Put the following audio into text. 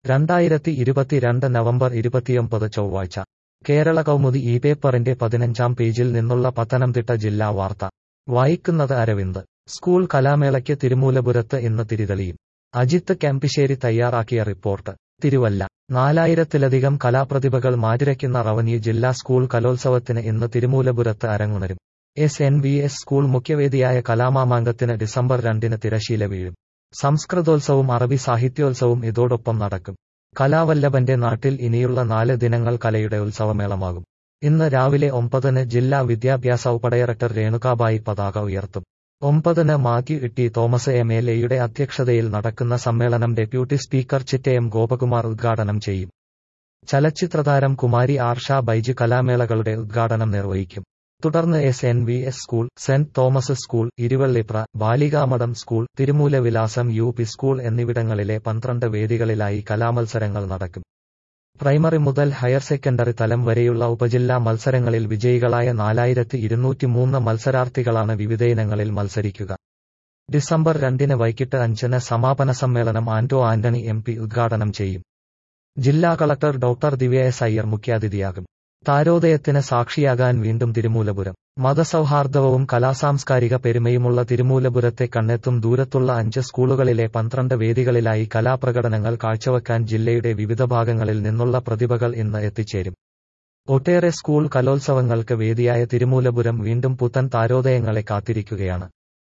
രണ്ടായിരത്തി ഇരുപത്തിരണ്ട് നവംബർ ഇരുപത്തിയൊമ്പത് ചൊവ്വാഴ്ച കേരള കൗമുദി ഈ പേപ്പറിന്റെ പതിനഞ്ചാം പേജിൽ നിന്നുള്ള പത്തനംതിട്ട ജില്ലാ വാർത്ത വായിക്കുന്നത് അരവിന്ദ് സ്കൂൾ കലാമേളയ്ക്ക് തിരുമൂലപുരത്ത് ഇന്ന് തിരിതെളിയും അജിത്ത് ക്യാമ്പിശ്ശേരി തയ്യാറാക്കിയ റിപ്പോർട്ട് തിരുവല്ല നാലായിരത്തിലധികം കലാപ്രതിഭകൾ മാറ്റുരയ്ക്കുന്ന റവന്യൂ ജില്ലാ സ്കൂൾ കലോത്സവത്തിന് ഇന്ന് തിരുമൂലപുരത്ത് അരങ്ങുണരും S N V S school മുഖ്യവേദിയായ കലാമാമാങ്കത്തിന് ഡിസംബർ രണ്ടിന് തിരശീല വീഴും സംസ്കൃതോത്സവവും അറബി സാഹിത്യോത്സവവും ഇതോടൊപ്പം നടക്കും കലാവല്ലഭന്റെ നാട്ടിൽ ഇനിയുള്ള നാല് ദിനങ്ങൾ കലയുടെ ഉത്സവമേളമാകും ഇന്ന് രാവിലെ ഒമ്പതിന് ജില്ലാ വിദ്യാഭ്യാസ ഉപഡയറക്ടർ രേണുകാബായി പതാക ഉയർത്തും ഒമ്പതിന് Mathew Itty Thomas M L എയുടെ അധ്യക്ഷതയിൽ നടക്കുന്ന സമ്മേളനം ഡെപ്യൂട്ടി സ്പീക്കർ ചിറ്റയം ഗോപകുമാർ ഉദ്ഘാടനം ചെയ്യും ചലച്ചിത്രതാരം കുമാരി ആർഷ ബൈജു കലാമേളകളുടെ ഉദ്ഘാടനം നിർവഹിക്കും തുടർന്ന് S N V S school saint Thomas school Iruvallipra Balikamadom school Thirumoolavilasam U P school എന്നിവിടങ്ങളിലെ പന്ത്രണ്ട് വേദികളിലായി കലാമത്സരങ്ങൾ നടക്കും പ്രൈമറി മുതൽ ഹയർ സെക്കൻഡറി തലം വരെയുള്ള ഉപജില്ലാ മത്സരങ്ങളിൽ വിജയികളായ നാലായിരത്തി ഇരുന്നൂറ്റിമൂന്ന് മത്സരാർത്ഥികളാണ് വിവിധയിനങ്ങളിൽ മത്സരിക്കുക ഡിസംബർ രണ്ടിന് വൈകിട്ട് അഞ്ചിന് സമാപന സമ്മേളനം ആന്റോ ആന്റണി എം പി ഉദ്ഘാടനം ചെയ്യും ജില്ലാ collector doctor Divya S Iyer മുഖ്യാതിഥിയാകും താരോദയത്തിന് സാക്ഷിയാകാൻ വീണ്ടും തിരുമൂലപുരം മതസൗഹാർദ്ദവും കലാസാംസ്കാരിക പെരുമയുമുള്ള തിരുമൂലപുരത്തെ കണ്ണെത്തും ദൂരത്തുള്ള അഞ്ച് സ്കൂളുകളിലെ പന്ത്രണ്ട് വേദികളിലായി കലാപ്രകടനങ്ങൾ കാഴ്ചവെക്കാൻ ജില്ലയുടെ വിവിധ ഭാഗങ്ങളിൽ നിന്നുള്ള പ്രതിഭകൾ ഇന്ന് എത്തിച്ചേരും ഒട്ടേറെ സ്കൂൾ കലോത്സവങ്ങൾക്ക് വേദിയായ തിരുമൂലപുരം വീണ്ടും പുത്തൻ താരോദയങ്ങളെ കാത്തിരിക്കുകയാണ്